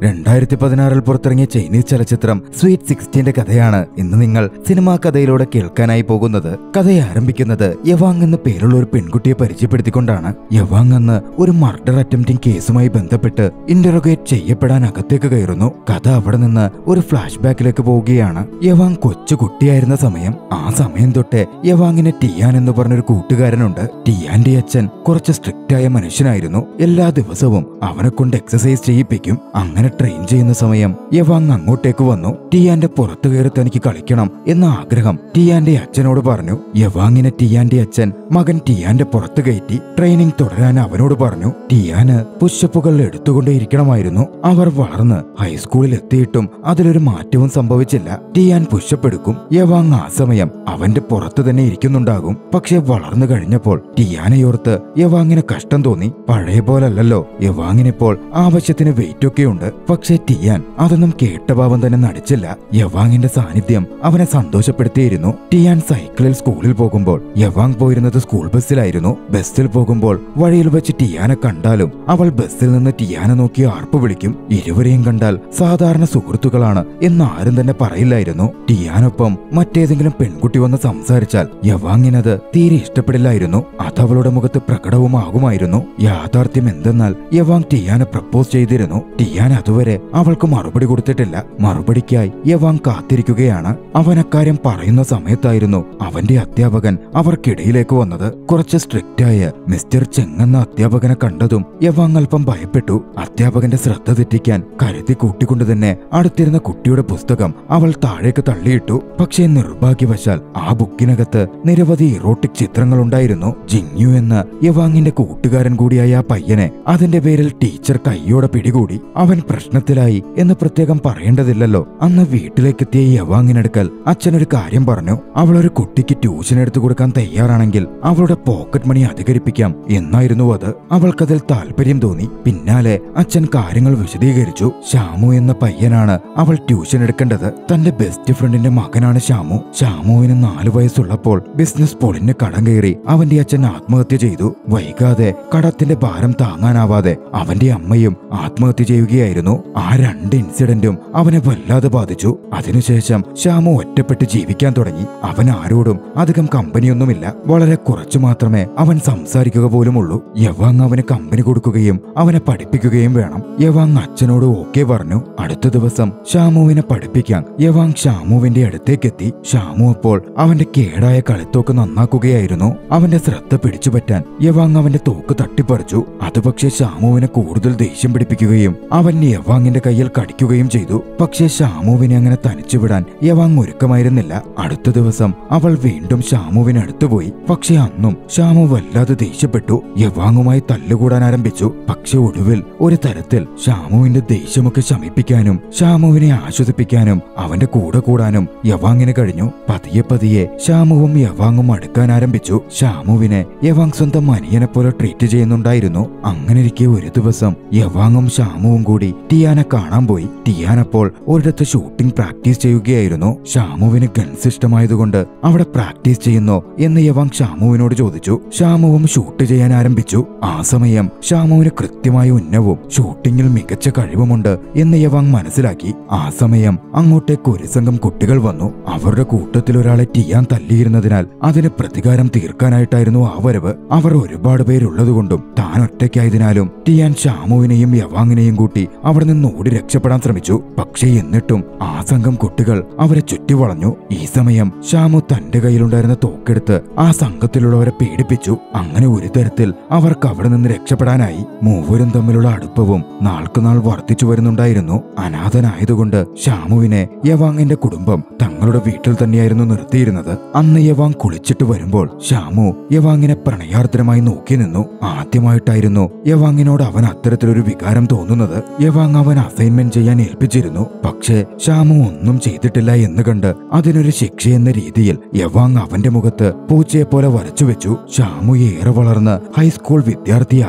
രണ്ടായിരത്തി പതിനാറിൽ പുറത്തിറങ്ങിയ ചൈനീസ് ചലച്ചിത്രം സ്വീറ്റ് സിക്സ്റ്റീന്റെ കഥയാണ് ഇന്ന് നിങ്ങൾ സിനിമാ കഥയിലൂടെ കേൾക്കാനായി പോകുന്നത് കഥ ആരംഭിക്കുന്നത് യവാങ് എന്ന പേരുള്ള ഒരു പെൺകുട്ടിയെ പരിചയപ്പെടുത്തിക്കൊണ്ടാണ് യവാങ് എന്ന ഒരു മർഡർ അറ്റംപ്റ്റിംഗ് കേസുമായി ബന്ധപ്പെട്ട് ഇന്ററോഗേറ്റ് ചെയ്യപ്പെടാൻ അകത്തേക്ക് കയറുന്നു കഥ അവിടെ നിന്ന് ഒരു ഫ്ലാഷ് ബാക്കിലേക്ക് പോവുകയാണ് യവാങ് കൊച്ചു കുട്ടിയായിരുന്ന സമയം ആ സമയം തൊട്ട് യവാങ്ങിന് ടിയാൻ എന്ന് പറഞ്ഞൊരു കൂട്ടുകാരനുണ്ട് ടിയാന്റെ അച്ഛൻ കുറച്ച് സ്ട്രിക്റ്റ് ആയ മനുഷ്യനായിരുന്നു എല്ലാ ദിവസവും അവനെ കൊണ്ട് എക്സസൈസ് ചെയ്യിപ്പിക്കും അങ്ങനെ ട്രെയിൻ ചെയ്യുന്ന സമയം യവാങ് അങ്ങോട്ടേക്ക് വന്നു ടിയാന്റെ പുറത്തു കയറി തനിക്ക് കളിക്കണം എന്ന ആഗ്രഹം ടിയാന്റെ അച്ഛനോട് പറഞ്ഞു യവാങ്ങിനെ ടിയാന്റെ അച്ഛൻ മകൻ ടിയാന്റെ പുറത്തു കയറ്റി ട്രെയിനിങ് തുടരാൻ അവനോട് പറഞ്ഞു ടിയാന് പുഷപ്പുകൾ എടുത്തുകൊണ്ടേയിരിക്കണമായിരുന്നു അവർ വളർന്ന് ഹൈസ്കൂളിൽ എത്തിയിട്ടും അതിലൊരു മാറ്റവും സംഭവിച്ചില്ല ടിയാൻ പുഷപ്പ് എടുക്കും യവാങ് ആ സമയം അവന്റെ പുറത്ത് തന്നെ ഇരിക്കുന്നുണ്ടാകും പക്ഷെ വളർന്നു കഴിഞ്ഞപ്പോൾ ടിയാനയോർത്ത് യവാങ്ങിന് കഷ്ടം തോന്നി പഴയ പോലല്ലല്ലോ യവാങ്ങിനിപ്പോൾ ആവശ്യത്തിന് വെയിറ്റ് ഒക്കെ ഉണ്ട് പക്ഷെ ടിയാൻ അതൊന്നും കേട്ട ഭാവം തന്നെ നടിച്ചില്ല യവാങ്ങിന്റെ സാന്നിധ്യം അവനെ സന്തോഷപ്പെടുത്തിയിരുന്നു ടിയാൻ സൈക്കിളിൽ സ്കൂളിൽ പോകുമ്പോൾ യവാങ് പോയിരുന്നത് സ്കൂൾ ബസ്സിലായിരുന്നു ബസ്സിൽ പോകുമ്പോൾ വഴിയിൽ വെച്ച് ടിയാനെ കണ്ടാലും അവൾ ബസ്സിൽ നിന്ന് ടിയാനെ നോക്കി ആർപ്പ് വിളിക്കും ഇരുവരെയും കണ്ടാൽ സാധാരണ സുഹൃത്തുക്കളാണ് എന്ന് ആരും തന്നെ പറയില്ലായിരുന്നു ടിയാനൊപ്പം മറ്റേതെങ്കിലും പെൺകുട്ടി വന്ന് സംസാരിച്ചാൽ യവാങ്ങിനത് തീരെ ഇഷ്ടപ്പെടില്ലായിരുന്നു അതവളുടെ മുഖത്ത് പ്രകടവുമാകുമായിരുന്നു യാഥാർത്ഥ്യം എന്തെന്നാൽ യവാങ് ടിയാനെ പ്രപ്പോസ് ചെയ്തിരുന്നു ടിയാൻ അതുവരെ അവൾക്ക് മറുപടി കൊടുത്തിട്ടില്ല മറുപടിക്കായി യവാങ് കാത്തിരിക്കുകയാണ് അവൻ അക്കാര്യം പറയുന്ന സമയത്തായിരുന്നു അവന്റെ അധ്യാപകൻ അവർക്കിടയിലേക്ക് വന്നത് കുറച്ച് സ്ട്രിക്റ്റ് ആയ മിസ്റ്റർ ചെങ് എന്ന അധ്യാപകനെ കണ്ടതും യവാങ് അല്പം ഭയപ്പെട്ടു അധ്യാപകന്റെ ശ്രദ്ധ തെറ്റിക്കാൻ കരുതി കൂട്ടിക്കൊണ്ട് തന്നെ അടുത്തിരുന്ന കുട്ടിയുടെ പുസ്തകം അവൾ താഴേക്ക് തള്ളിയിട്ടു പക്ഷേ നിർഭാഗ്യവശാൽ ആ ബുക്കിനകത്ത് നിരവധി ഇറോട്ടിക് ചിത്രങ്ങളുണ്ടായിരുന്നു ജിങ്യു എന്ന യവാങ്ങിന്റെ കൂട്ടുകാരൻ കൂടിയായ ആ പയ്യനെ അതിന്റെ പേരിൽ ടീച്ചർ കൈയോടെ പിടികൂടി അവൻ പ്രശ്നത്തിലായി എന്ന് പ്രത്യേകം പറയേണ്ടതില്ലല്ലോ അന്ന് വീട്ടിലേക്കെത്തിയ യവാങ്ങിനടുക്കൽ അച്ഛനൊരു കാര്യം പറഞ്ഞു അവൾ ഒരു കുട്ടിക്ക് ട്യൂഷൻ എടുത്തു കൊടുക്കാൻ തയ്യാറാണെങ്കിൽ അവളുടെ പോക്കറ്റ് മണി അധികരിപ്പിക്കാം എന്നായിരുന്നു അത് അവൾക്കതിൽ താല്പര്യം തോന്നി പിന്നാലെ അച്ഛൻ കാര്യങ്ങൾ വിശദീകരിച്ചു ശ്യാമു എന്ന പയ്യനാണ് അവൾ ട്യൂഷൻ എടുക്കേണ്ടത് തന്റെ ബെസ്റ്റ് ഫ്രണ്ടിന്റെ മകനാണ് ശ്യാമു ശ്യാമുവിന് നാലു വയസ്സുള്ളപ്പോൾ ബിസിനസ് പൊളിന് കടം കയറി അവന്റെ അച്ഛൻ ആത്മഹത്യ ചെയ്തു വൈകാതെ കടത്തിന്റെ ഭാരം താങ്ങാനാവാതെ അവന്റെ അമ്മയും ആത്മഹത്യ ചെയ്യുകയായിരുന്നു ആ രണ്ട് ഇൻസിഡന്റും അവനെ വല്ലാതെ ബാധിച്ചു അതിനുശേഷം ശ്യാമു ഒറ്റപ്പെട്ട് ജീവിക്കാൻ തുടങ്ങി അവൻ ആരോടും അധികം കമ്പനിയൊന്നുമില്ല വളരെ കുറച്ചു മാത്രമേ അവൻ സംസാരിക്കുക പോലുമുള്ളൂ യവാങ് അവന് കമ്പനി കൊടുക്കുകയും അവനെ പഠിപ്പിക്കുകയും വേണം യവാങ് അച്ഛനോട് ഓക്കെ പറഞ്ഞു അടുത്ത ദിവസം ഷാമുവിനെ പഠിപ്പിക്കാൻ യവാങ് ഷാമുവിന്റെ അടുത്തേക്കെത്തി ഷാമു അപ്പോൾ അവന്റെ കേടായ കളിത്തോക്ക് നന്നാക്കുകയായിരുന്നു അവന്റെ ശ്രദ്ധ പിടിച്ചുപറ്റാൻ യവാങ് അവന്റെ തോക്ക് തട്ടിപ്പറിച്ചു അത് പക്ഷേ ഷാമുവിനെ കൂടുതൽ ദേഷ്യം പിടിപ്പിക്കുകയും അവൻ യവാങ്ങിന്റെ കയ്യിൽ കടിക്കുകയും ചെയ്തു പക്ഷേ ഷാമുവിനെ അങ്ങനെ തനിച്ചുവിടാൻ യവാങ് ഒരുക്കമായിരുന്നില്ല അടുത്ത ദിവസം അവൾ വീണ്ടും ഷാമുവിന് അടുത്തുപോയി പക്ഷെ അന്നും ഷാമു വല്ലാതെ ദേഷ്യപ്പെട്ടു യവാങ്ങുമായി തല്ലുകൂടാൻ ആരംഭിച്ചു പക്ഷെ ഒടുവിൽ ഒരു തരത്തിൽ ഷാമുവിന്റെ ദേഷ്യമൊക്കെ ശമിപ്പിക്കാനും ഷാമുവിനെ ആശ്വസിപ്പിക്കാനും അവന്റെ കൂടെ കൂടാനും യവാങ്ങിന് കഴിഞ്ഞു പതിയെ പതിയെ ഷാമുവും യവാങ്ങും അടുക്കാൻ ആരംഭിച്ചു ഷാമുവിനെ യവാങ് സ്വന്തം അനിയനെ പോലെ ട്രീറ്റ് ചെയ്യുന്നുണ്ടായിരുന്നു അങ്ങനെയിരിക്കെ ഒരു ദിവസം യവാങ്ങും ഷാമുവും കൂടി ടിയാനെ കാണാൻ പോയി ടിയാൻ അപ്പോൾ ഒരിടത്ത് ഷൂട്ടിംഗ് പ്രാക്ടീസ് ചെയ്യുകയായിരുന്നു ഷാമുവിന് ഗൺസ് ഇഷ്ടമായതുകൊണ്ട് അവിടെ പ്രാക്ടീസ് ചെയ്യുന്നോ എന്ന് യവാങ് ഷാമുവിനോട് ചോദിച്ചു ഷാമുവും ഷൂട്ട് ചെയ്യാൻ ആരംഭിച്ചു ആ സമയം ഷാമുവിന് കൃത്യമായ ഉന്നവും ഷൂട്ടിങ്ങിൽ മികച്ച കഴിവുമുണ്ട് എന്ന് യവാങ് മനസ്സിലാക്കി ആ സമയം അങ്ങോട്ടേക്ക് ഒരു സംഘം കുട്ടികൾ വന്നു അവരുടെ കൂട്ടത്തിൽ ഒരാളെ ടിയാൻ തല്ലിയിരുന്നതിനാൽ അതിന് പ്രതികാരം തീർക്കാനായിട്ടായിരുന്നു ആ വരവ് അവർ ഒരുപാട് പേരുള്ളതുകൊണ്ടും താൻ ഒറ്റയ്ക്കായതിനാലും ടിയാൻ ഷാമുവിനെയും യവാങ്ങിനെയും കൂട്ടി അവിടെ നിന്ന് ഓടി രക്ഷപ്പെടാൻ ശ്രമിച്ചു പക്ഷേ എന്നിട്ടും ആ സംഘം കുട്ടികൾ അവരെ ചുറ്റി വളഞ്ഞു ഈ സമയം ഷാമു തന്റെ കയ്യിലുണ്ടായിരുന്ന തോക്കെടുത്ത് ആ സംഘത്തിലുള്ളവരെ പേടിപ്പിച്ചു അങ്ങനെ ഒരു തരത്തിൽ അവർക്ക് അവിടെ നിന്ന് രക്ഷപ്പെടാനായി മൂവരും തമ്മിലുള്ള അടുപ്പവും നാൾക്കുനാൾ വർദ്ധിച്ചു വരുന്നുണ്ടായിരുന്നു അനാഥനായതുകൊണ്ട് ഷാമുവിനെ യവാങ്ങിന്റെ കുടുംബം തങ്ങളുടെ വീട്ടിൽ തന്നെയായിരുന്നു നിർത്തിയിരുന്നത് അന്ന് യവാങ് കുളിച്ചിട്ട് വരുമ്പോൾ ഷാമു യവാങ്ങിനെ പ്രണയാർദ്രമായി നോക്കി നിന്നു ആദ്യമായിട്ടായിരുന്നു യവാങ്ങിനോട് അവൻ അത്തരത്തിലൊരു വികാരം തോന്നുന്നത് യവാങ് അവൻ അസൈൻമെന്റ് ചെയ്യാൻ ഏൽപ്പിച്ചിരുന്നു പക്ഷേ ഷാമു ഒന്നും ചെയ്തിട്ടില്ല എന്ന് കണ്ട് അതിനൊരു ശിക്ഷയെന്ന രീതിയിൽ യവാങ് അവന്റെ മുഖത്ത് പൂച്ചയെ പോലെ വരച്ചു വെച്ചു ഷാമു ഏറെ വളർന്ന് ഹൈസ്കൂൾ വിദ്യാർത്ഥിയായിട്ടും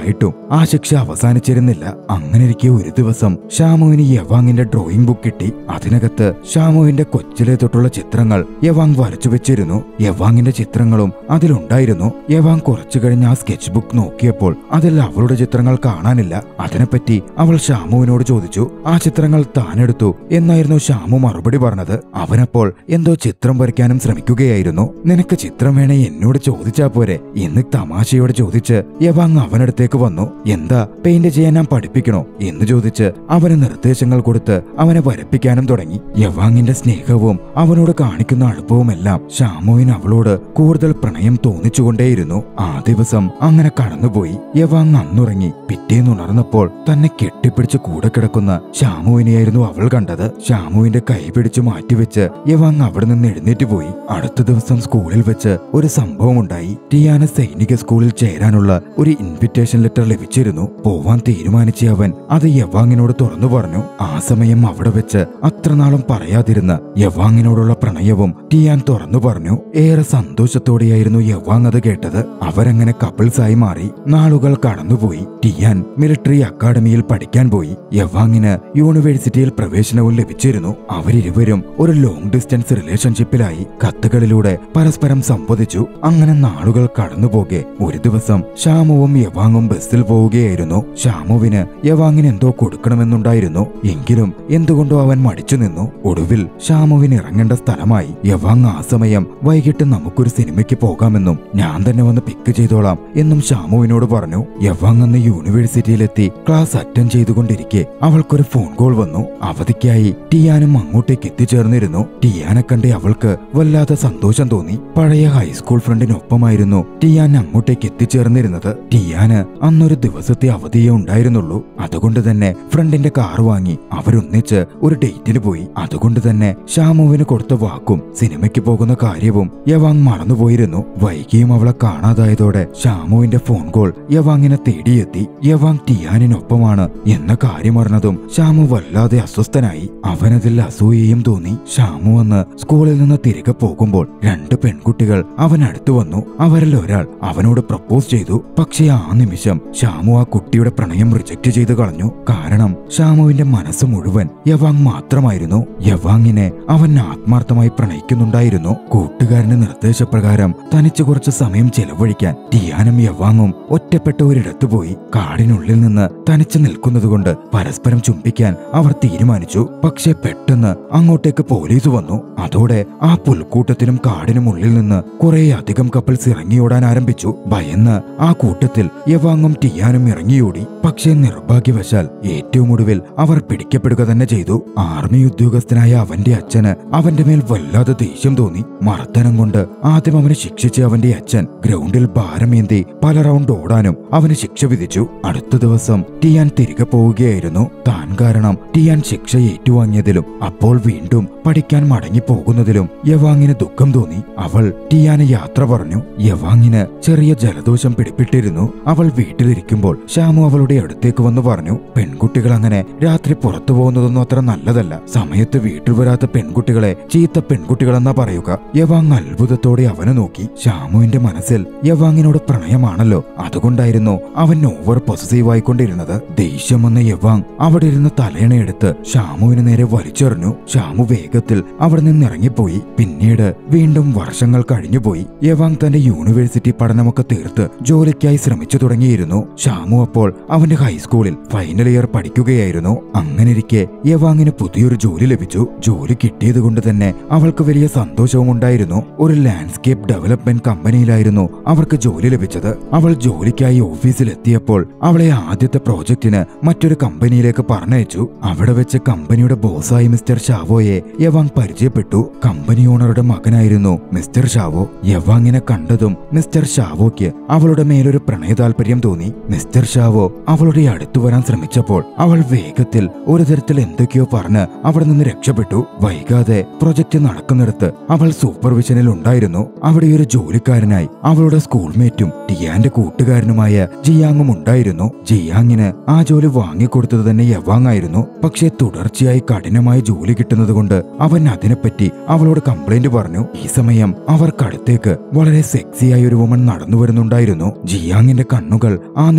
ആ ശിക്ഷ അവസാനിച്ചിരുന്നില്ല അങ്ങനെയിരിക്കെ ഒരു ദിവസം ഷാമുവിന് യവാങ്ങിന്റെ ഡ്രോയിങ് ബുക്ക് കിട്ടി അതിനകത്ത് ഷാമുവിന്റെ കൊച്ചിലെ തൊട്ടുള്ള ചിത്രങ്ങൾ യവാങ് വരച്ചു വെച്ചിരുന്നു യവാങ്ങിന്റെ ചിത്രങ്ങളും അതിലുണ്ടായിരുന്നു യവാങ് കുറച്ചു കഴിഞ്ഞ് ആ സ്കെച്ച് ബുക്ക് നോക്കിയപ്പോൾ അതിൽ അവളുടെ ചിത്രങ്ങൾ കാണാനില്ല അതിനെപ്പറ്റി അവൾ ഷാമുവിനോട് ചോദിച്ചു ആ ചിത്രങ്ങൾ താനെടുത്തു എന്നായിരുന്നു ഷാമു മറുപടി പറഞ്ഞത് അവനപ്പോൾ എന്തോ ചിത്രം വരയ്ക്കാനും ശ്രമിക്കുകയായിരുന്നു നിനക്ക് ചിത്രം വേണേ എന്നോട് ചോദിച്ചാ പോരെ എന്ന് തമാശയോട് ചോദിച്ച് യവാങ് അവനടുത്തേക്ക് വന്നു എന്താ പെയിന്റ് ചെയ്യാൻ ഞാൻ പഠിപ്പിക്കണോ എന്ന് ചോദിച്ച് അവന് നിർദ്ദേശങ്ങൾ കൊടുത്ത് അവനെ വരപ്പിക്കാനും തുടങ്ങി യവാങ്ങിന്റെ സ്നേഹവും അവനോട് കാണിക്കുന്ന അടുപ്പവുമെല്ലാം ഷാമുവിന് അവളോട് കൂടുതൽ പ്രണയം തോന്നിച്ചുകൊണ്ടേയിരുന്നു ആ ദിവസം അങ്ങനെ കടന്നുപോയി യവാങ് അന്നുറങ്ങി പിറ്റേന്ന് ഉണർന്നപ്പോൾ തന്നെ കെട്ടിപ്പിടിച്ച് കൂടെ കിടക്കുന്ന ഷാമുവിനെയായിരുന്നു അവൾ കണ്ടത് ഷാമുവിന്റെ കൈ പിടിച്ചു മാറ്റിവെച്ച് യവാങ് അവിടെ നിന്ന് എഴുന്നേറ്റ് പോയി അടുത്ത ദിവസം സ്കൂളിൽ വെച്ച് ഒരു സംഭവം ഉണ്ടായി ടിയാന സൈനിക സ്കൂളിൽ ചേരാനുള്ള ഒരു ഇൻവിറ്റേഷൻ ലെറ്റർ ലഭിച്ചിരുന്നു പോവാൻ തീരുമാനിച്ച അവൻ അത് യവാങ്ങിനോട് തുറന്നു പറഞ്ഞു ആ സമയം അവിടെ വെച്ച് അത്രനാളും പറയാതിരുന്ന യവാങ്ങിനോടുള്ള പ്രണയവും ടിയാൻ തുറന്നു പറഞ്ഞു ഏറെ സന്തോഷത്തോടെയായിരുന്നു യവാങ് അത് കേട്ടത് അവരങ്ങനെ കപ്പിൾസായി മാറി നാളുകൾ കടന്നുപോയി ടിയാൻ മിലിറ്ററി അക്കാഡമിയിൽ പഠിക്കാൻ പോയി യവാങ്ങിന് യൂണിവേഴ്സിറ്റിയിൽ പ്രവേശനവും ലഭിച്ചിരുന്നു അവരിരുവരും ഒരു ലോങ് ഡിസ്റ്റൻസ് റിലേഷൻഷിപ്പിലായി കത്തുകളിലൂടെ പരസ്പരം സംവദിച്ചു അങ്ങനെ നാളുകൾ കടന്നുപോകെ ഒരു ദിവസം ഷാമുവും യവാങ്ങും ബസ്സിൽ പോവുകയായിരുന്നു ഷാമുവിന് യവാങ്ങിന് എന്തോ കൊടുക്കണമെന്നുണ്ടായിരുന്നു എങ്കിലും എന്തുകൊണ്ടോ അവൻ മടിച്ചു നിന്നു ഒടുവിൽ ഷാമുവിന് ഇറങ്ങേണ്ട സ്ഥലമായി യവാങ് ആ സമയം വൈകിട്ട് നമുക്കൊരു സിനിമയ്ക്ക് പോകാമെന്നും ഞാൻ തന്നെ വന്ന് പിക്ക് ചെയ്തോളാം എന്നും ഷാമുവിനോട് പറഞ്ഞു യവാങ് അന്ന് യൂണിവേഴ്സിറ്റിയിലെത്തി ക്ലാസ് അറ്റൻഡ് ചെയ്തുകൊണ്ടിരിക്കെ അവൾക്കൊരു ഫോൺ കോൾ വന്നു അവധിക്കായി ടിയാനും അങ്ങോട്ടേക്ക് എത്തിച്ചേർന്നിരുന്നു ടിയാനെ കണ്ട് അവൾക്ക് വല്ലാത്ത സന്തോഷം തോന്നി പഴയ ഹൈസ്കൂൾ ഫ്രണ്ടിനൊപ്പമായിരുന്നു ടിയാൻ അങ്ങോട്ടേക്ക് എത്തിച്ചേർന്നിരുന്നത് ടിയാന് അന്നൊരു ദിവസത്തെ അവധിയേ ഉണ്ടായിരുന്നുള്ളൂ അതുകൊണ്ട് തന്നെ ഫ്രണ്ടിന്റെ കാർ വാങ്ങി അവരൊന്നിച്ച് ഒരു ഡേറ്റിന് പോയി അതുകൊണ്ട് തന്നെ ഷാമുവിന് കൊടുത്ത വാക്കും സിനിമയ്ക്ക് പോകുന്ന കാര്യവും യവാങ് മറന്നുപോയിരുന്നു വൈകിയും അവളെ കാണാതായതോടെ ഷാമുവിന്റെ ഫോൺ കോൾ യവാങ്ങിനെ തേടിയെത്തി യവാങ് ടിയാനിനൊപ്പമാണ് എന്ന കാര്യം അറിഞ്ഞതും ഷാമു വല്ലാതെ അസ്വസ്ഥനായി അവനതിൽ അസൂയയും തോന്നി ഷാമു വന്ന് സ്കൂളിൽ നിന്ന് തിരികെ പോകുമ്പോൾ രണ്ട് പെൺകുട്ടികൾ അവൻ അടുത്തു വന്നു അവരിൽ ഒരാൾ അവനോട് പ്രപ്പോസ് ചെയ്തു പക്ഷേ ആ നിമിഷം ഷാമു ആ കുട്ടിയുടെ പ്രണയം റിജക്റ്റ് ചെയ്തു കളഞ്ഞു കാരണം ഷാമുവിന്റെ മനസ്സ് മുഴുവൻ യവാങ് മാത്രമായിരുന്നു യവാങ്ങിനെ അവൻ ആത്മാർത്ഥമായി പ്രണയിക്കുന്നുണ്ടായിരുന്നു കൂട്ടുകാരന്റെ നിർദ്ദേശപ്രകാരം തനിച്ച് കുറച്ച് സമയം ചെലവഴിക്കാൻ ടിയാനും യവാങ്ങും ഒറ്റപ്പെട്ട ഒരിടത്തു പോയി കാടിനുള്ളിൽ നിന്ന് തനിച്ച് നിൽക്കുന്നതുകൊണ്ട് പരസ്പരം ചുംബിക്കാൻ അവർ തീരുമാനിച്ചു പക്ഷെ പെട്ടെന്ന് അങ്ങോട്ടേക്ക് പോലീസ് വന്നു അതോടെ ആ പുൽക്കൂട്ടത്തിനും കാടിനും ഉള്ളിൽ നിന്ന് കുറെ അധികം കപ്പിൾസ് ഇറങ്ങിയോടാൻ ആരംഭിച്ചു ഭയന്ന് ആ കൂട്ടത്തിൽ യവാങ്ങും ടിയാനും ഇറങ്ങിയോടി പക്ഷേ നിർഭാഗ്യവശാൽ ഏറ്റവും ഒടുവിൽ അവർ പിടിക്കപ്പെടുക തന്നെ ചെയ്തു ആർമി ഉദ്യോഗസ്ഥനായ അവന്റെ അച്ഛന് അവന്റെ മേൽ വല്ലാതെ ദേഷ്യം തോന്നി മർദ്ദനം കൊണ്ട് ആദ്യം അവനെ ശിക്ഷിച്ച അവന്റെ അച്ഛൻ ഗ്രൗണ്ടിൽ ഭാരമേന്തി പല റൗണ്ട് ഓടാനും അവന് ശിക്ഷ വിധിച്ചു അടുത്ത ദിവസം ടിയാൻ തിരികെ പോവുകയായിരുന്നു താൻ കാരണം ടിയാൻ ശിക്ഷ ഏറ്റുവാങ്ങിയതിലും അപ്പോൾ വീണ്ടും പഠിക്കാൻ മടങ്ങി പോകുന്നതിലും യവാങ്ങിന് ദുഃഖം തോന്നി അവൾ ടിയാന് യാത്ര പറഞ്ഞു യവാങ്ങിന് ചെറിയ ജലദോഷം പിടിപെട്ടിരുന്നു അവൾ വീട്ടിലിരിക്കുമ്പോൾ ഷാമു അവളുടെ അടുത്തേക്ക് വന്നു പറഞ്ഞു പെൺകുട്ടികൾ അങ്ങനെ രാത്രി പുറത്തു പോകുന്നതൊന്നും അത്ര നല്ലതല്ല സമയത്ത് വീട്ടിൽ വരാത്ത പെൺകുട്ടികളെ ചീത്ത പെൺകുട്ടികളെന്നാ പറയുക യവാങ് അത്ഭുതത്തോടെ അവനെ നോക്കി ഷാമുവിന്റെ മനസ്സിൽ യവാങ്ങിനോട് പ്രണയമാണല്ലോ അതുകൊണ്ടായിരുന്നു അവൻ ഓവർ പൊസസീവ് ആയിക്കൊണ്ടിരുന്നത് ദേഷ്യം വന്ന യവാങ് അവിടെ ഇരുന്ന് തലയണയെടുത്ത് ഷാമുവിന് നേരെ വലിച്ചെറിഞ്ഞു ഷാമു വേഗത്തിൽ അവിടെ നിന്ന് ഇറങ്ങിപ്പോയി പിന്നീട് വീണ്ടും വർഷങ്ങൾ കഴിഞ്ഞുപോയി യവാങ് തന്റെ യൂണിവേഴ്സിറ്റി പഠനമൊക്കെ തീർത്ത് ജോലിക്കായി ശ്രമിച്ചു തുടങ്ങിയിരുന്നു ഷാമു അപ്പോൾ അവന്റെ ഹൈസ്കൂളിൽ ഫൈനൽ ഇയർ പഠിക്കുകയായിരുന്നു അങ്ങനെയിരിക്കെ യവാങ്ങിന് പുതിയൊരു ജോലി ലഭിച്ചു ജോലി കിട്ടിയത് കൊണ്ട് തന്നെ അവൾക്ക് വലിയ സന്തോഷവും ഉണ്ടായിരുന്നു ഒരു ലാൻഡ്സ്കേപ്പ് ഡെവലപ്മെന്റ് കമ്പനിയിലായിരുന്നു അവർക്ക് ജോലി ലഭിച്ചത് അവൾ ജോലിക്കായി ഓഫീസിൽ എത്തിയപ്പോൾ അവളെ ആദ്യത്തെ പ്രോജക്റ്റിന് മറ്റൊരു കമ്പനിയിലേക്ക് പറഞ്ഞയച്ചു അവിടെ വെച്ച് കമ്പനിയുടെ ബോസായി മിസ്റ്റർ ഷാവോയെ യവാങ് പരിചയപ്പെട്ടു കമ്പനി ഓണറുടെ മകനായിരുന്നു മിസ്റ്റർ ഷാവോ യവാങ്ങിനെ കണ്ടതും മിസ്റ്റർ ഷാവോയ്ക്ക് അവളുടെ മേലൊരു പ്രണയ താല്പര്യം തോന്നി മിസ്റ്റർ ഷാവോ അവളുടെ അടുത്തു വരാൻ ശ്രമിച്ചപ്പോൾ അവൾ വേഗത്തിൽ ഒരു തരത്തിൽ എന്തൊക്കെയോ പറഞ്ഞ് അവിടെ നിന്ന് രക്ഷപ്പെട്ടു വൈകാതെ പ്രൊജക്ട് നടക്കുന്നിടത്ത് അവൾ സൂപ്പർവിഷനിൽ ഉണ്ടായിരുന്നു അവിടെ ഒരു ജോലിക്കാരനായി അവളുടെ സ്കൂൾമേറ്റും ടിയാന്റെ കൂട്ടുകാരനുമായ ജിയാങ്ങും ഉണ്ടായിരുന്നു ജിയാങ്ങിന് ആ ജോലി വാങ്ങിക്കൊടുത്തത് തന്നെ യവാങ് ആയിരുന്നു പക്ഷേ തുടർച്ചയായി കഠിനമായ ജോലി കിട്ടുന്നത് കൊണ്ട് അവൻ അതിനെപ്പറ്റി അവളോട് കംപ്ലൈന്റ് പറഞ്ഞു ഈ സമയം അവർക്കടുത്തേക്ക് വളരെ സെക്സിയായ ഒരു വുമൺ നടന്നു വരുന്നുണ്ടായിരുന്നു ജിയാങ്ങിന്റെ കണ്ണുകൾ ആ നിമിഷം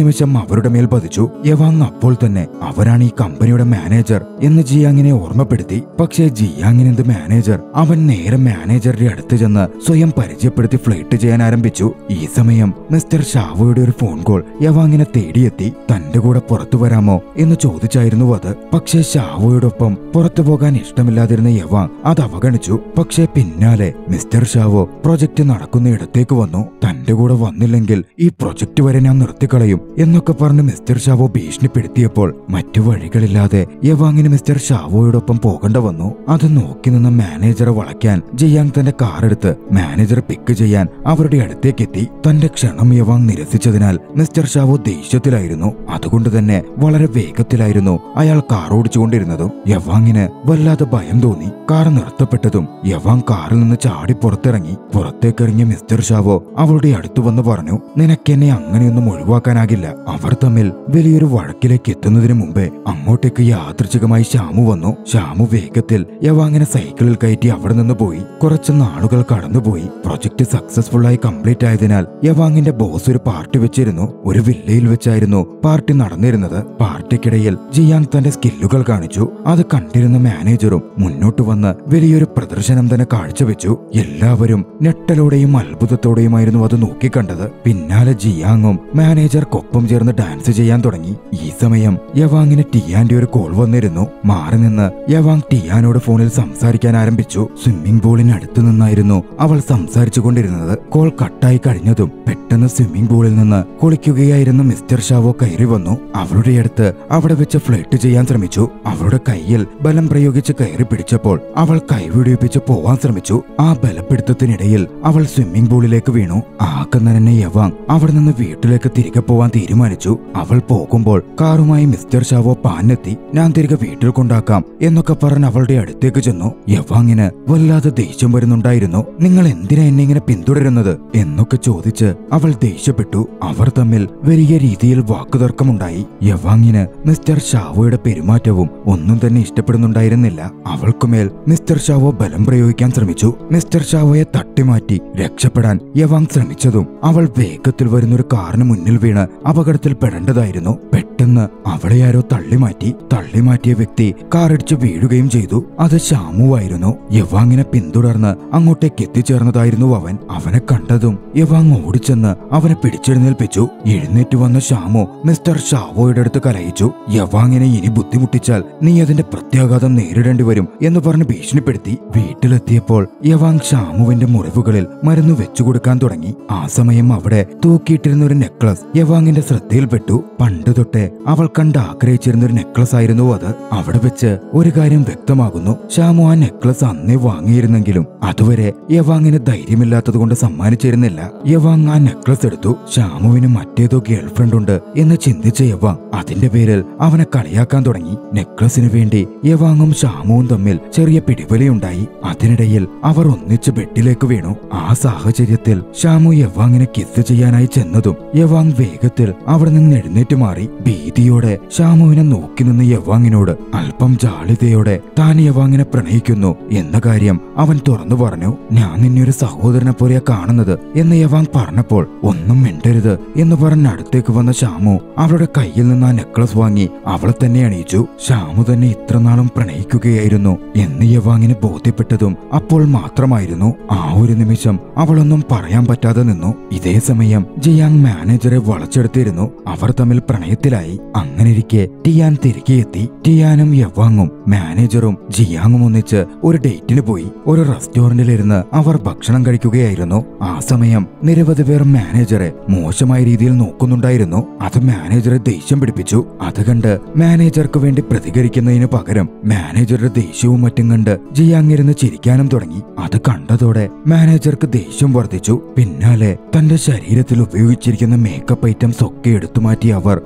നിമിഷം അവരുടെ മേൽ പതിച്ചു യവാങ് അപ്പോൾ തന്നെ അവരാണ് ഈ കമ്പനിയുടെ മാനേജർ എന്ന് ജിയാങ്ങിനെ ഓർമ്മപ്പെടുത്തി പക്ഷേ ജിയാങ്ങിന് എന്ത് മാനേജർ അവൻ നേരെ മാനേജറുടെ അടുത്ത് ചെന്ന് സ്വയം പരിചയപ്പെടുത്തി ഫ്ലൈറ്റ് ചെയ്യാൻ ആരംഭിച്ചു ഈ സമയം മിസ്റ്റർ ഷാവോയുടെ ഒരു ഫോൺ കോൾ യവാങ്ങിനെ തേടിയെത്തി തന്റെ കൂടെ പുറത്തു വരാമോ എന്ന് ചോദിച്ചായിരുന്നു അത് പക്ഷേ ഷാവോയോടൊപ്പം പുറത്തു പോകാൻ ഇഷ്ടമില്ലാതിരുന്ന യവാങ് അത് അവഗണിച്ചു പക്ഷേ പിന്നാലെ മിസ്റ്റർ ഷാവോ പ്രൊജക്ട് നടക്കുന്ന ഇടത്തേക്ക് വന്നു തന്റെ കൂടെ വന്നില്ലെങ്കിൽ ഈ പ്രൊജക്ട് വരെ ഞാൻ നിർത്തിക്കളയും എന്നൊക്കെ പറഞ്ഞ് മിസ്റ്റർ ഷാവോ ഭീഷണിപ്പെടുത്തിയപ്പോൾ മറ്റു വഴികളില്ലാതെ യവാങ്ങിന് മിസ്റ്റർ ഷാവോയോടൊപ്പം പോകേണ്ട വന്നു അത് നോക്കി നിന്ന മാനേജറെ വളയ്ക്കാൻ ജയാങ് തന്റെ കാർ എടുത്ത് മാനേജറെ പിക്ക് ചെയ്യാൻ അവരുടെ അടുത്തേക്ക് എത്തി തന്റെ ക്ഷണം യവാങ് നിരസിച്ചതിനാൽ മിസ്റ്റർ ഷാവോ ദേഷ്യത്തിലായിരുന്നു അതുകൊണ്ട് തന്നെ വളരെ വേഗത്തിലായിരുന്നു അയാൾ കാർ ഓടിച്ചുകൊണ്ടിരുന്നതും യവാങ്ങിന് വല്ലാതെ ഭയം തോന്നി കാർ നിർത്തപ്പെട്ടതും യവാങ് കാറിൽ നിന്ന് ചാടി പുറത്തിറങ്ങി പുറത്തേക്കിറങ്ങിയ മിസ്റ്റർ ഷാവോ അവളുടെ അടുത്തു വന്ന് പറഞ്ഞു നിനക്കെന്നെ അങ്ങനെയൊന്നും ഒഴിവാക്കാനാകില്ല അവർ തമ്മിൽ വലിയൊരു വഴക്കിലേക്ക് എത്തുന്നതിന് മുമ്പേ അങ്ങോട്ടേക്ക് യാദൃച്ഛികമായി ശ്യാമു വന്നു ശ്യാമു വേഗത്തിൽ യവാങ്ങിനെ സൈക്കിളിൽ കയറ്റി അവിടെ നിന്ന് പോയി കുറച്ച് നാളുകൾ കടന്നുപോയി പ്രൊജക്ട് സക്സസ്ഫുൾ ആയി കംപ്ലീറ്റ് ആയതിനാൽ യവാങ്ങിന്റെ ബോസ് ഒരു പാർട്ടി വെച്ചിരുന്നു ഒരു വില്ലയിൽ വെച്ചായിരുന്നു പാർട്ടി നടന്നിരുന്നത് പാർട്ടിക്കിടയിൽ ജിയാങ് തന്റെ സ്കില്ലുകൾ കാണിച്ചു അത് കണ്ടിരുന്ന മാനേജറും മുന്നോട്ട് വന്ന് വലിയൊരു പ്രദർശനം തന്നെ കാഴ്ചവെച്ചു എല്ലാവരും ഞെട്ടലോടെയും അത്ഭുതത്തോടെയുമായിരുന്നു അത് നോക്കിക്കണ്ടത് പിന്നാലെ ജിയാങ്ങും മാനേജർക്കൊപ്പം ചേർന്ന് ഡാൻസ് ചെയ്യാൻ തുടങ്ങി ഈ സമയം യവാങ്ങിന് ടിയാന്റെ ഒരു കോൾ വന്നിരുന്നു മാറി നിന്ന് യവാങ് ടിയാനോട് ഫോണിൽ സംസാരിക്കാൻ ആരംഭിച്ചു സ്വിമ്മിംഗ് പൂളിന് അടുത്തു നിന്നായിരുന്നു അവൾ സംസാരിച്ചു കൊണ്ടിരുന്നത് കോൾ കട്ടായി കഴിഞ്ഞതും പെട്ടെന്ന് സ്വിമ്മിംഗ് പൂളിൽ നിന്ന് കുളിക്കുകയായിരുന്ന മിസ്റ്റർ ഷാവോ കയറി വന്നു അവളുടെ അടുത്ത് അവിടെ വെച്ച് ഫ്ലൈറ്റ് ചെയ്യാൻ ശ്രമിച്ചു അവളുടെ കയ്യിൽ ബലം പ്രയോഗിച്ച് കയറി പിടിച്ചപ്പോൾ അവൾ കൈവിടിപ്പിച്ച് പോവാൻ ശ്രമിച്ചു ആ ബലപ്പിടുത്തത്തിനിടയിൽ അവൾ സ്വിമ്മിംഗ് പൂളിലേക്ക് വീണു ആക്കം തന്നെ യവാങ് അവിടെ നിന്ന് വീട്ടിലേക്ക് തിരികെ പോവാൻ തീരുമാനിച്ചു അവൾ പോകുമ്പോൾ കാറുമായി മിസ്റ്റർ ഷാവോ പാനെത്തി ഞാൻ തിരികെ വീട്ടിൽ കൊണ്ടാക്കാം എന്നൊക്കെ പറഞ്ഞ് അവളുടെ അടുത്തേക്ക് ചെന്നു യവാങ്ങിന് വല്ലാതെ ദേഷ്യം വരുന്നുണ്ടായിരുന്നു നിങ്ങൾ എന്തിനാ എന്നെ ഇങ്ങനെ പിന്തുടരുന്നത് എന്നൊക്കെ ചോദിച്ച് അവൾ ദേഷ്യപ്പെട്ടു അവർ തമ്മിൽ വലിയ രീതിയിൽ വാക്കുതർക്കമുണ്ടായി യവാങ്ങിന് മിസ്റ്റർ ഷാവോയുടെ പെരുമാറ്റവും ഒന്നും തന്നെ ഇഷ്ടപ്പെടുന്നുണ്ടായിരുന്നില്ല അവൾക്കുമേൽ മിസ്റ്റർ ഷാവോ ബലം പ്രയോഗിക്കാൻ ശ്രമിച്ചു മിസ്റ്റർ ഷാവോയെ തട്ടിമാറ്റി രക്ഷപ്പെടാൻ യവാങ് ശ്രമിച്ചതും അവൾ വേഗത്തിൽ വരുന്നൊരു കാറിന് മുന്നിൽ വീണ് അപകടത്തിൽ പെടേണ്ടതായിരുന്നു പെട്ടെന്ന് അവളെ ആരോ തള്ളിമാറ്റി തള്ളിമാറ്റിയ വ്യക്തി കാറിടിച്ച് വീഴുകയും ചെയ്തു അത് ഷാമുവായിരുന്നു യവാങ്ങിനെ പിന്തുടർന്ന് അങ്ങോട്ടേക്ക് എത്തിച്ചേർന്നതായിരുന്നു അവൻ അവനെ കണ്ടതും യവാങ് ഓടിച്ചെന്ന് അവനെ പിടിച്ചെഴുന്നേൽപ്പിച്ചു എഴുന്നേറ്റ് വന്ന ഷാമു മിസ്റ്റർ ഷാവോയുടെ അടുത്ത് കലയിച്ചു യവാങ്ങിനെ ഇനി ബുദ്ധിമുട്ടിച്ചാൽ നീ അതിന്റെ പ്രത്യാഘാതം നേരിടേണ്ടി വരും എന്ന് പറഞ്ഞ് ഭീഷണിപ്പെടുത്തി വീട്ടിലെത്തിയപ്പോൾ യവാങ് ഷാമുവിന്റെ മുറിവുകളിൽ മരുന്ന് വെച്ചുകൊടുക്കാൻ തുടങ്ങി ആ സമയം അവിടെ തൂക്കിയിട്ടിരുന്ന ഒരു നെക്ലസ് യവാങ്ങിന്റെ ശ്രദ്ധയിൽപ്പെട്ടു പണ്ട് തൊട്ടേ അവൾ കണ്ട് ആഗ്രഹിച്ചിരുന്ന ഒരു നെക്ലസ് ആയിരുന്നു അത് അവിടെ വെച്ച് ഒരു കാര്യം വ്യക്തമാകുന്നു ഷാമു ആ നെക്ലസ് അന്നേ വാങ്ങിയിരുന്നെങ്കിലും അതുവരെ യവാങ്ങിന് ധൈര്യമില്ലാത്തത് കൊണ്ട് സമ്മാനിച്ചിരുന്നില്ല യവാങ് ആ നെക്ലസ് എടുത്തു ഷാമുവിന് മറ്റേതോ ഗേൾഫ്രണ്ട് ഉണ്ട് എന്ന് ചിന്തിച്ച യവാങ് അതിന്റെ പേരിൽ അവനെ കളിയാക്കാൻ തുടങ്ങി നെക്ലസിന് വേണ്ടി യവാങ്ങും ഷാമുവും തമ്മിൽ ചെറിയ പിടിവലിയുണ്ടായി അതിനിടയിൽ അവർ ഒന്നിച്ച് ബെഡിലേക്ക് വീണു ആ സാഹചര്യത്തിൽ ഷാമു യവാങ്ങിനെ കിസ് ചെയ്യാനായി ചെന്നതും യവാങ് വേഗത്തിൽ അവിടെ നിന്ന് എഴുന്നേറ്റ് മാറി ഭീതിയോടെ ഷാമുവിനെ നോക്കി നിന്ന് യവാങ്ങിനോട് അല്പം ജാളിതയോടെ താൻ യവാങ്ങിനെ പ്രണയിക്കുന്നു എന്ന കാര്യം അവൻ തുറന്നു പറഞ്ഞു ഞാൻ നിന്നെ ഒരു സഹോദരനെ പോലെയാ കാണുന്നത് എന്ന് യവാങ് പറഞ്ഞപ്പോൾ ഒന്നും മിണ്ടരുത് എന്ന് പറഞ്ഞ് അടുത്തേക്ക് വന്ന ഷാമു അവളുടെ കയ്യിൽ നിന്ന് ആ നെക്ലസ് വാങ്ങി അവളെ തന്നെ അണിയിച്ചു ഷാമു തന്നെ ഇത്രനാളും പ്രണയിക്കുകയായിരുന്നു എന്ന് യവാങ്ങിന് ബോധ്യപ്പെട്ടതും അപ്പോൾ മാത്രമായിരുന്നു ആ ഒരു നിമിഷം അവളൊന്നും പറയാൻ പറ്റാതെ നിന്നു ഇതേ സമയം ജിയാങ് മാനേജറെ വളച്ചെടുത്തിരുന്നു അവർ തമ്മിൽ പ്രണയത്തിലായി അങ്ങനെയിരിക്കെ ടിയാൻ തിരികെ എത്തി ടിയാനും യവാങ്ങും മാനേജറും ജിയാങ്ങും ഒന്നിച്ച് ഒരു ഡേറ്റിന് പോയി ഒരു റെസ്റ്റോറന്റിലിരുന്ന് അവർ ഭക്ഷണം കഴിക്കുകയായിരുന്നു ആ സമയം നിരവധി പേർ മാനേജറെ മോശമായ രീതിയിൽ നോക്കുന്നുണ്ടായിരുന്നു അത് മാനേജറെ ദേഷ്യം പിടിപ്പിച്ചു അത് കണ്ട് മാനേജർക്ക് വേണ്ടി പ്രതികരിക്കുന്നതിന് പകരം മാനേജറുടെ ദേഷ്യവും മറ്റും കണ്ട് ജിയാങ് ഇരുന്ന് ചിരിക്കാനും തുടങ്ങി അത് കണ്ടതോടെ മാനേജർക്ക് ദേഷ്യം വർദ്ധിച്ചു പിന്നാലെ തന്റെ ശരീരത്തിൽ ഉപയോഗിച്ചിരിക്കുന്ന മേക്കപ്പ് ഐറ്റംസ് ഒക്കെ എടുത്തു മാറ്റി അവർ തന്റെ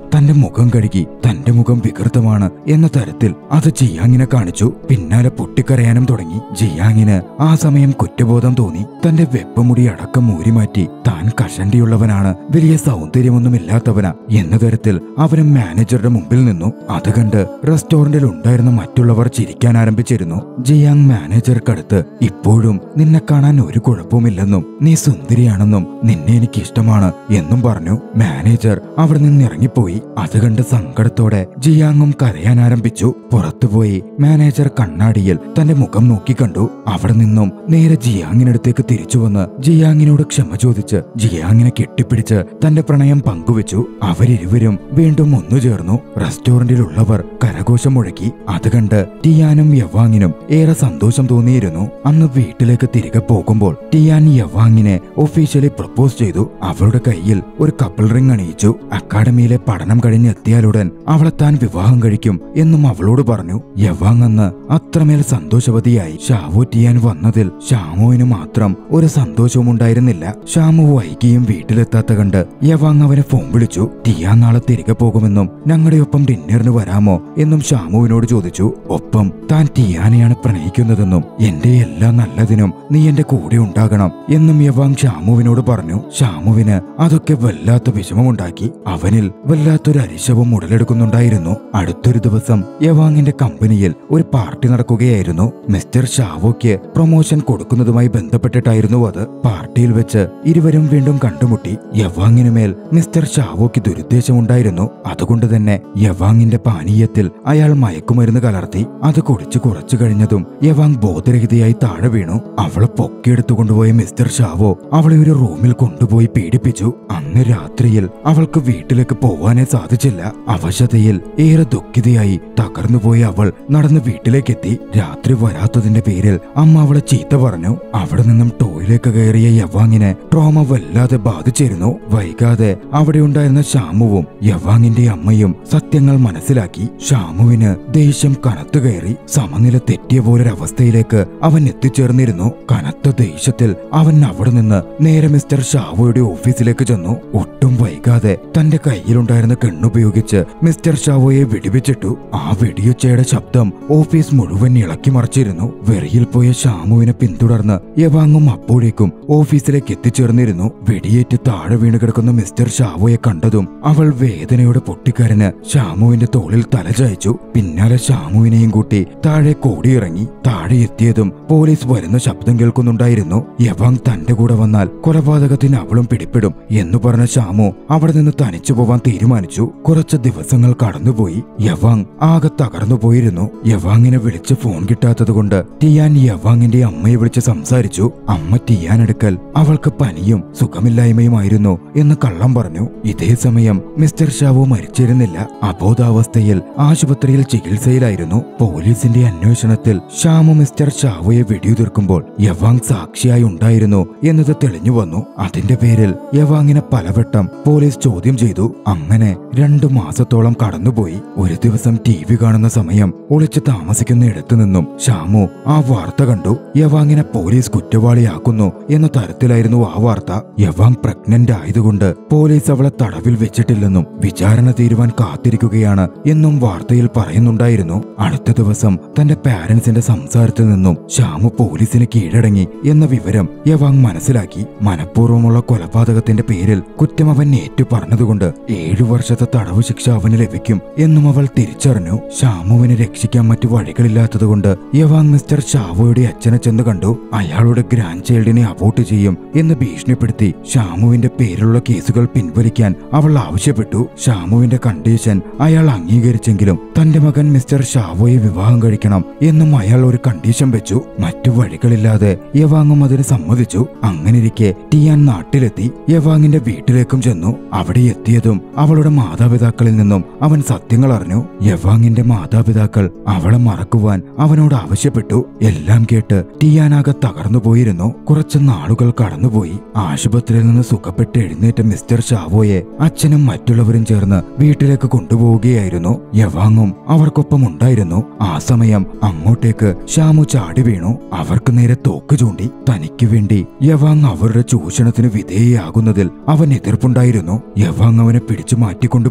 മുഖം കഴുകി തന്റെ മുഖം വികൃതമാണ് എന്ന തരത്തിൽ അത് ജിയാങ്ങിനെ കാണിച്ചു പിന്നാലെ പൊട്ടിക്കരയാനും തുടങ്ങി ജിയാങ്ങിന് ആ സമയം കുറ്റബോധം തോന്നി തന്റെ വെപ്പമുടി അടക്കം മൂരിമാറ്റി താൻ കഷണ്ടിയുള്ളവനാണ് വലിയ സൗന്ദര്യമൊന്നുമില്ലാത്തവനാ എന്ന തരത്തിൽ അവനും മാനേജറുടെ മുമ്പിൽ നിന്നു അത് കണ്ട് റെസ്റ്റോറന്റിൽ ഉണ്ടായിരുന്ന മറ്റുള്ളവർ ചിരിക്കാൻ ആരംഭിച്ചിരുന്നു ജിയാങ് മാനേജർക്കടുത്ത് ഇപ്പോഴും നിന്നെ കാണാൻ ഒരു കുഴപ്പവുമില്ലെന്നും നീ സുന്ദരിയാണെന്നും നിന്നെ എനിക്ക് ഇഷ്ടമാണ് എന്നും പറഞ്ഞു മാനേജർ അവിടെ നിന്ന് ഇറങ്ങിപ്പോയി അത് കണ്ട് സങ്കടത്തോടെ ജിയാങ്ങും കരയാൻ ആരംഭിച്ചു പുറത്തുപോയി മാനേജർ കണ്ണാടിയിൽ തന്റെ മുഖം നോക്കി കണ്ടു അവിടെ നിന്നും നേരെ ജിയാങ്ങിനടുത്തേക്ക് തിരിച്ചു വന്ന് ജിയാങ്ങിനോട് ക്ഷമ ചോദിച്ച് ജിയാങ്ങിനെ കെട്ടിപ്പിടിച്ച് തന്റെ പ്രണയം പങ്കുവച്ചു അവരിരുവരും വീണ്ടും ഒന്നുചേർന്നു റെസ്റ്റോറന്റിലുള്ളവർ കരഘോഷം മുഴക്കി അത് കണ്ട് ടിയാനും യവാങ്ങിനും ഏറെ സന്തോഷം തോന്നിയിരുന്നു അന്ന് വീട്ടിലേക്ക് തിരികെ പോകുമ്പോൾ ടിയാൻ യവാങ്ങിനെ ഒഫീഷ്യലി പ്രപ്പോസ് ചെയ്തു അവളുടെ കയ്യിൽ ഒരു കപ്പിൾ റിംഗ് അണിയിച്ചു അക്കാഡമിയിലെ പഠനം കഴിഞ്ഞെത്തിയാലുടൻ അവളെ താൻ വിവാഹം കഴിക്കും എന്നും അവളോട് പറഞ്ഞു യവാങ് അന്ന് അത്രമേൽ സന്തോഷവതിയായി ഷാവു ടിയാൻ വന്നതിൽ ഷാമുവിന് മാത്രം ഒരു സന്തോഷവും ഉണ്ടായിരുന്നില്ല ഷാമു വൈകിയും വീട്ടിലെത്താത്ത കണ്ട് യവാങ് അവനെ ഫോൺ വിളിച്ചു ടിയാൻ നാളെ തിരികെ പോകുമെന്നും ഞങ്ങളുടെ ഒപ്പം ഡിന്നറിന് വരാമോ എന്നും ഷാമുവിനോട് ചോദിച്ചു ഒപ്പം താൻ ടിയാനെയാണ് പ്രണയിക്കുന്നതെന്നും എന്റെ എല്ലാ നല്ലതിനും നീ എന്റെ കൂടെ ഉണ്ടാകണം എന്നും യവാങ് ഷാമുവിനോട് പറഞ്ഞു ഷാമുവിന് അതൊക്കെ വല്ലാത്ത വിഷമമുണ്ടാക്കി അവനിൽ വല്ലാത്തൊരു അരിശവും ഉടലെടുക്കുന്നുണ്ടായിരുന്നു അടുത്തൊരു ദിവസം യവാങ്ങിന്റെ കമ്പനിയിൽ ഒരു പാർട്ടി നടക്കുകയായിരുന്നു മിസ്റ്റർ ഷാവോയ്ക്ക് പ്രൊമോഷൻ കൊടുക്കുന്നതുമായി ബന്ധപ്പെട്ടിട്ടായിരുന്നു അത് പാർട്ടിയിൽ വെച്ച് ഇരുവരും വീണ്ടും കണ്ടുമുട്ടി യവാങ്ങിന് മേൽ മിസ്റ്റർ ഷാവോയ്ക്ക് ദുരുദ്ദേശമുണ്ടായിരുന്നു അതുകൊണ്ട് തന്നെ യവാങ്ങിന്റെ പാനീയത്തിൽ അയാൾ മയക്കുമരുന്ന് കലർത്തി അത് കുടിച്ചു കുറച്ചു കഴിഞ്ഞതും യവാങ് ബോധരഹിതയായി താഴെ വീണു അവളെ പൊക്കിയെടുത്തു കൊണ്ടുപോയ മിസ്റ്റർ ഷാവോ അവളെ ഒരു റൂമിൽ കൊണ്ടുപോയി പീഡിപ്പിച്ചു അന്ന് രാത്രിയിൽ അവൾക്ക് വീട്ടിലേക്ക് പോവാനേ സാധിച്ചില്ല അവശതയിൽ ഏറെ ദുഃഖിതയായി തകർന്നുപോയ അവൾ നടന്ന് വീട്ടിലേക്കെത്തി രാത്രി വരാത്തതിന്റെ പേരിൽ അമ്മ അവളെ ചീത്ത പറഞ്ഞു അവിടെ നിന്നും ടോയിലേക്ക് കയറിയ യവാങ്ങിനെ ട്രോമ വല്ലാതെ ബാധിച്ചിരുന്നു വൈകാതെ അവിടെ ഉണ്ടായിരുന്ന ഷാമുവും യവാങ്ങിന്റെ അമ്മയും സത്യങ്ങൾ മനസ്സിലാക്കി ഷാമുവിന് ദേഷ്യം കനത്തു കയറി സമനില തെറ്റിയ പോലൊരവസ്ഥയിലേക്ക് അവൻ എത്തിച്ചേർന്നിരുന്നു കനത്ത ദേഷ്യത്തിൽ അവൻ അവിടെ നിന്ന് നേരെ മിസ്റ്റർ ഷാവോയുടെ ഓഫീസിലേക്ക് ചെന്നു ഒട്ടും വൈകാതെ തന്റെ കയ്യിലുണ്ടായിരുന്ന കണ്ണുപയോഗിച്ച് മിസ്റ്റർ ഷാവോയെ വെടിവെച്ചിട്ടു ആ വെടിയൊച്ചയുടെ ശബ്ദം ഓഫീസ് മുഴുവൻ ഇളക്കി മറിച്ചിരുന്നു വെറിയിൽ പോയ ഷാമുവിനെ പിന്തുടർന്ന് യവാങ്ങും അപ്പോഴേക്കും ഓഫീസിലേക്ക് എത്തിച്ചേർന്നിരുന്നു വെടിയേറ്റ് താഴെ വീണ് കിടക്കുന്ന മിസ്റ്റർ ഷാവോയെ കണ്ടതും അവൾ വേദനയോടെ പൊട്ടിക്കരന് ഷാമുവിന്റെ തോളിൽ തലചായ്ച്ചു പിന്നാലെ ഷാമുവിനെയും കൂട്ടി താഴെ കോടിയിറങ്ങി താഴെ എത്തിയതും പോലീസ് വരുന്ന ശബ്ദം കേൾക്കുന്നുണ്ടായിരുന്നു യവാങ് തന്റെ കൂടെ വന്നാൽ കൊലപാതകത്തിന് അവളും പിടിപ്പെടും എന്ന് പറഞ്ഞ ഷാമു അവിടെ നിന്ന് തനിച്ചു പോവാൻ തീരുമാനിച്ചു കുറച്ച് ദിവസങ്ങൾ കടന്നുപോയി യവാങ് ആകെ തകർന്നു പോയിരുന്നു യവാങ്ങിനെ വിളിച്ച് ഫോൺ കിട്ടാത്തതുകൊണ്ട് ടിയാൻ യവാങ്ങിന്റെ അമ്മയെ വിളിച്ച് സംസാരിച്ചു അമ്മ ടിയാൻ എടുക്കൽ അവൾക്ക് പനിയും സുഖമില്ലായ്മയുമായിരുന്നു എന്ന് കള്ളം പറഞ്ഞു ഇതേ സമയം മിസ്റ്റർ ഷാവു മരിച്ചിരുന്നില്ല അബോധാവസ്ഥയിൽ ആശുപത്രിയിൽ ചികിത്സയിലായിരുന്നു പോലീസിന്റെ അന്വേഷണത്തിൽ ഷാമു മിസ്റ്റർ ഷാവുയെ വെടിയുതിർക്കുമ്പോൾ യവാങ് സാക്ഷിയായി ഉണ്ടായിരുന്നു എന്നത് തെളിഞ്ഞു വന്നു അതിന്റെ പേരിൽ യവാങ്ങിനെ പലവട്ടം പോലീസ് ചോദ്യം ചെയ്തു അങ്ങനെ രണ്ടു മാസത്തോളം കടന്നുപോയി ഒരു ദിവസം ടി വി കാണുന്ന സമയം ഒളിച്ചു താമസിക്കുന്ന ഇടത്തു നിന്നും ഷാമു ആ വാർത്ത കണ്ടു യവാങ്ങിനെ പോലീസ് കുറ്റവാളിയാക്കുന്നു എന്ന തരത്തിലായിരുന്നു ആ വാർത്ത യവാങ് പ്രഗ്നന്റ് ആയതുകൊണ്ട് പോലീസ് അവളെ തടവിൽ വെച്ചിട്ടില്ലെന്നും വിചാരണ തീരുവാൻ കാത്തിരിക്കുകയാണ് എന്നും വാർത്തയിൽ പറയുന്നുണ്ടായിരുന്നു അടുത്ത ദിവസം തന്റെ പാരന്റ്സിന്റെ സംസാരത്തിൽ നിന്നും ഷാമു പോലീസിന് കീഴടങ്ങി എന്ന വിവരം യവാങ് മനസ്സിലാക്കി മനഃപൂർവ്വമുള്ള കൊലപാതകത്തിന്റെ പേരിൽ കുറ്റം അവൻ ഏറ്റു പറഞ്ഞതുകൊണ്ട് ഏഴു വർഷത്തെ തടവ് ശിക്ഷ അവന് ലഭിക്കും എന്നും അവൾ തിരിച്ചറിഞ്ഞു ഷാമുവിനെ രക്ഷിക്കാൻ മറ്റു വഴികളില്ലാത്തതുകൊണ്ട് യവാങ് മിസ്റ്റർ ഷാവോയുടെ അച്ഛനെ ചെന്ന് കണ്ടു അയാളുടെ ഗ്രാൻഡ് ചൈൽഡിനെ അബോട്ട് ചെയ്യും എന്ന് ഭീഷണിപ്പെടുത്തി ഷാമുവിന്റെ പേരിലുള്ള കേസുകൾ പിൻവലിക്കാൻ അവൾ ആവശ്യപ്പെട്ടു ഷാമുവിന്റെ കണ്ടീഷൻ അയാൾ അംഗീകരിച്ചെങ്കിലും തന്റെ മകൻ മിസ്റ്റർ ഷാവോയെ വിവാഹം കഴിക്കണം എന്നും അയാൾ ഒരു കണ്ടീഷൻ വെച്ചു മറ്റു വഴികളില്ലാതെ യവാങ്ങും അതിന് സമ്മതിച്ചു അങ്ങനിരിക്കെ ടിയാൻ നാട്ടിലെത്തി യവാങ്ങിന്റെ വീട്ടിലേക്കും ചെന്നു അവിടെ എത്തിയതും അവളുടെ മാതാപിതാക്കളിൽ നിന്നും അവൻ സത്യങ്ങൾ അറിഞ്ഞു യവാങ്ങിന്റെ മാതാപിതാക്കൾ അവളെ മറക്കുവാൻ അവനോട് ആവശ്യപ്പെട്ടു എല്ലാം കേട്ട് ടിയാനാകെ തകർന്നുപോയിരുന്നു കുറച്ച് നാളുകൾ കടന്നുപോയി ആശുപത്രിയിൽ നിന്ന് സുഖപ്പെട്ട് എഴുന്നേറ്റ മിസ്റ്റർ ഷാവോയെ അച്ഛനും മറ്റുള്ളവരും ചേർന്ന് വീട്ടിലേക്ക് കൊണ്ടുപോവുകയായിരുന്നു യവാങ്ങും അവർക്കൊപ്പം ഉണ്ടായിരുന്നു ആ സമയം അങ്ങോട്ടേക്ക് ഷാമു ചാടി വീണു അവർക്ക് നേരെ തോക്ക് ചൂണ്ടി തനിക്ക് വേണ്ടി യവാങ് അവരുടെ ചൂഷണത്തിന് വിധേയയാകുന്നതിൽ അവൻ എതിർപ്പുണ്ടായിരുന്നു യവാങ് അവനെ പിടിച്ചു മാറ്റിക്കൊണ്ടുപോയി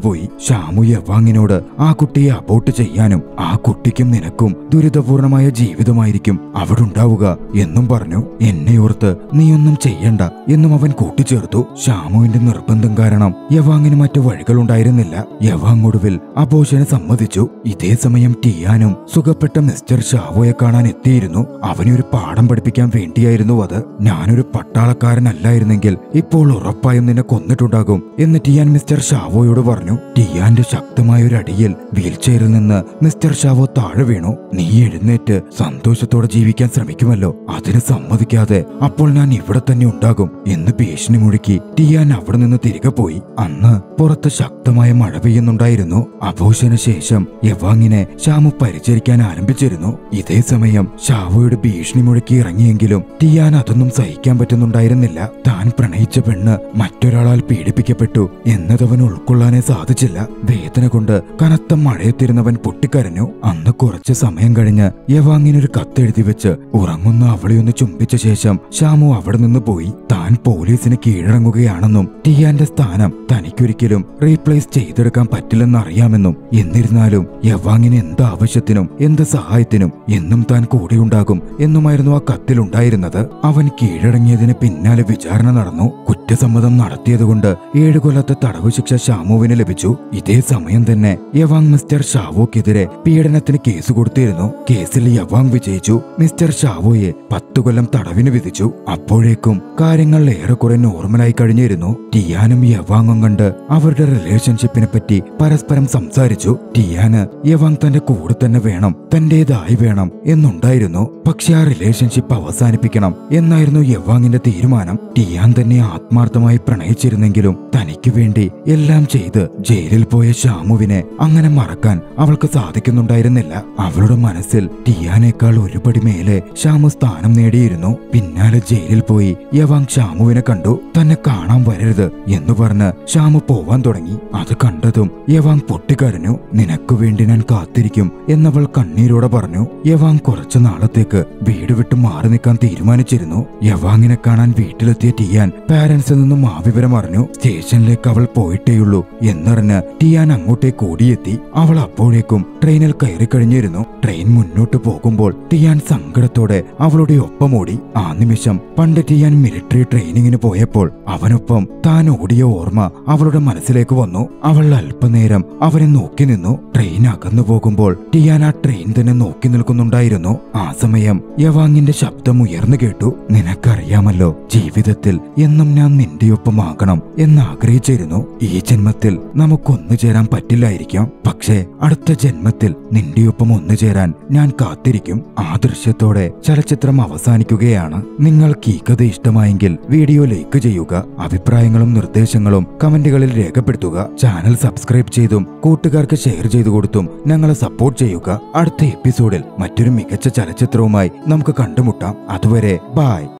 പോയി ഷാമു യവാങ്ങിനോട് ആ കുട്ടിയെ അബോട്ട് ചെയ്യാനും ആ കുട്ടിക്കും നിനക്കും ദുരിതപൂർണമായ ജീവിതമായിരിക്കും അവിടെ ഉണ്ടാവുക എന്നും പറഞ്ഞു എന്നെ ഓർത്ത് നീയൊന്നും ചെയ്യണ്ട എന്നും അവൻ കൂട്ടിച്ചേർത്തു ഷാമുവിന്റെ നിർബന്ധം കാരണം യവാങ്ങിന് മറ്റു വഴികളുണ്ടായിരുന്നില്ല യവാങ് ഒടുവിൽ അബോഷന് സമ്മതിച്ചു ഇതേ സമയം ടിയാനും സുഖപ്പെട്ട മിസ്റ്റർ ഷാവോയെ കാണാൻ എത്തിയിരുന്നു അവനെ ഒരു പാഠം പഠിപ്പിക്കാൻ വേണ്ടിയായിരുന്നു അത് ഞാനൊരു പട്ടാളക്കാരനല്ലായിരുന്നെങ്കിൽ ഇപ്പോൾ ഉറപ്പായും നിന്നെ കൊന്നിട്ടുണ്ടാകും എന്ന് ടിയാൻ മിസ്റ്റർ ഷാവോയോട് പറഞ്ഞു ടിയാന്റെ ശക്തമായ ഒരു അടിയിൽ വീൽചെയറിൽ നിന്ന് മിസ്റ്റർ ഷാവോ താഴെ വീണു നീ എഴുന്നേറ്റ് സന്തോഷത്തോടെ ജീവിക്കാൻ ശ്രമിക്കുമല്ലോ അതിന് സമ്മതിക്കാതെ അപ്പോൾ ഞാൻ ഇവിടെ തന്നെ ഉണ്ടാകും എന്ന് ഭീഷണി മുഴുക്കി ടിയാൻ അവിടെ നിന്ന് തിരികെ പോയി അന്ന് പുറത്ത് ശക്തമായ മഴ പെയ്യുന്നുണ്ടായിരുന്നു അബോഷന് ശേഷം യവാങ്ങിനെ ഷാമു പരിചരിക്കാൻ ആരംഭിച്ചിരുന്നു ഇതേ സമയം ഷാവോയുടെ ഭീഷണി മുഴക്കി ഇറങ്ങിയെങ്കിലും ടിയാൻ അതൊന്നും സഹിക്കാൻ പറ്റുന്നുണ്ടായിരുന്നില്ല താൻ പ്രണയിച്ച പെണ്ണ് മറ്റൊരാളാൽ പീഡിപ്പിക്കപ്പെട്ടു എന്നതവൻ ഉൾക്കൊള്ളാനേ സാധിച്ചില്ല വേദന കൊണ്ട് കനത്ത മഴയത്തിരുന്നവൻ പൊട്ടിക്കരഞ്ഞു അന്ന് കുറച്ച് സമയം കഴിഞ്ഞ് യവാങ്ങിനൊരു കത്തെഴുതി വെച്ച് ഉറങ്ങുന്ന അവളെ ഒന്ന് ചുംബിച്ച ശേഷം ഷാമു അവിടെ നിന്ന് പോയി താൻ പോലീസിന് കീഴടങ്ങുകയാണെന്നും ടിയാന്റെ സ്ഥാനം തനിക്കൊരിക്കലും റീപ്ലേസ് ചെയ്തെടുക്കാൻ പറ്റില്ലെന്ന് അറിയാമെന്നും എന്നിരുന്നാലും യവാങ്ങിന് എന്ത് ആവശ്യത്തിനും എന്ത് സഹായത്തിനും എന്നും താൻ കൂടെയുണ്ടാകും എന്നുമായിരുന്നു ആ കത്തിലുണ്ടായിരുന്നത് അവൻ കീഴടങ്ങിയതിന് പിന്നാലെ വിചാരണ നടന്നു കുറ്റസമ്മതം നടത്തിയതുകൊണ്ട് ഏഴു കൊല്ലത്തെ തടവ് ശിക്ഷ ഷാമുവിന് ലഭിച്ചു ഇതേ സമയം തന്നെ യവാങ് മിസ്റ്റർ ഷാവോക്കെതിരെ പീഡനത്തിന് കേസ് കൊടുത്തിരുന്നു കേസിൽ യവാങ് വിജയിച്ചു മിസ്റ്റർ ഷാവോയെ പത്തു കൊല്ലം തടവിന് വിധിച്ചു അപ്പോഴേക്കും കാര്യങ്ങൾ ഏറെക്കുറെ നോർമലായി കഴിഞ്ഞിരുന്നു ടിയാനും യവാങ്ങും കണ്ട് അവരുടെ റിലേഷൻഷിപ്പിനെ പറ്റി പരസ്പരം സംസാരിച്ചു ടിയാന് യവാങ് തന്റെ കൂടെ തന്നെ വേണം തന്റേതായി വേണം എന്നുണ്ടായിരുന്നു പക്ഷെ ആ റിലേഷൻഷിപ്പ് അവസാനിപ്പിക്കണം എന്നായിരുന്നു യവാങ്ങിന്റെ തീരുമാനം ടിയാൻ തന്നെ ആത്മാർത്ഥമായി പ്രണയിച്ചിരുന്നെങ്കിലും തനിക്ക് വേണ്ടി എല്ലാം ചെയ്ത് ജയിലിൽ പോയ ഷാമുവിനെ അങ്ങനെ മറക്കാൻ അവൾക്ക് സാധിക്കുന്നുണ്ടായിരുന്നില്ല അവളുടെ മനസ്സിൽ ടിയാനേക്കാൾ ഒരുപടി മേലെ ഷാമു സ്ഥാനം നേടിയിരുന്നു പിന്നാലെ ജയിലിൽ പോയി യവാങ് ഷാമുവിനെ കണ്ടു തന്നെ കാണാൻ വരരുത് എന്ന് പറഞ്ഞ് ഷാമു പോവാൻ തുടങ്ങി അത് കണ്ടതും യവാങ് പൊട്ടിക്കരഞ്ഞു നിനക്ക് വേണ്ടി ഞാൻ കാത്തിരിക്കും എന്നവൾ കണ്ണീരോടെ പറഞ്ഞു യവാങ് കുറച്ചു നാളത്തേക്ക് വീട് വിട്ട് മാറി നിൽക്കാൻ തീരുമാനിച്ചിരുന്നു യവാങ്ങിനെ കാണാൻ വീട്ടിലെത്തിയ ടിയാൻ പാരന്റ്സിൽ നിന്നും ആ വിവരം അറിഞ്ഞു സ്റ്റേഷനിലേക്ക് അവൾ പോയിട്ടേയുള്ളൂ എന്നറിഞ്ഞ് ടിയാൻ അങ്ങോട്ടേക്ക് ഓടിയെത്തി അവൾ അപ്പോഴേക്കും ട്രെയിനിൽ കയറി കഴിഞ്ഞിരുന്നു ട്രെയിൻ മുന്നോട്ട് പോകുമ്പോൾ ടിയാൻ സങ്കടത്തോടെ അവളുടെ ഒപ്പം ഓടി ആ നിമിഷം പണ്ട് ടിയാൻ മിലിറ്ററി ട്രെയിനിങ്ങിന് പോയപ്പോൾ അവനൊപ്പം താൻ ഓടിയ ഓർമ്മ അവളുടെ മനസ്സിലേക്ക് വന്നു അവൾ അല്പനേരം അവനെ നോക്കി നിന്നു ട്രെയിൻ അകന്നു പോകുമ്പോൾ ടിയാൻ ആ ട്രെയിൻ തന്നെ നോക്കി നിൽക്കുന്നുണ്ടായിരുന്നു ആ സമയം യവാങ്ങിന്റെ ശബ്ദം ഉയർന്നു കേട്ടു നിനക്കറിയാമല്ലോ ജീവിതത്തിൽ എന്നും ഞാൻ നിന്റെയൊപ്പമാകണം എന്ന് ആഗ്രഹിച്ചിരുന്നു ഈ ജന്മത്തിൽ നമുക്കൊന്നു ചേരാൻ പറ്റില്ലായിരിക്കാം പക്ഷേ അടുത്ത ജന്മത്തിൽ നിന്റെയൊപ്പം ഒന്നു ചേരാൻ ഞാൻ കാത്തിരിക്കും ആ ദൃശ്യത്തോടെ ചലച്ചിത്രം അവസാനിക്കുകയാണ് നിങ്ങൾക്ക് ഈ കഥ ഇഷ്ടമായെങ്കിൽ വീഡിയോ ലൈക്ക് ചെയ്യുക അഭിപ്രായങ്ങളും നിർദ്ദേശങ്ങളും കമന്റുകളിൽ രേഖപ്പെടുത്തുക ചാനൽ സബ്സ്ക്രൈബ് ചെയ്തും കൂട്ടുകാർക്ക് ഷെയർ ചെയ്തു കൊടുത്തും ഞങ്ങളെ സപ്പോർട്ട് ചെയ്യുക അടുത്ത എപ്പിസോഡിൽ മറ്റൊരു മികച്ച ചലച്ചിത്രവുമായി നമുക്ക് കണ്ടുമുട്ടാം അതുവരെ ബായ്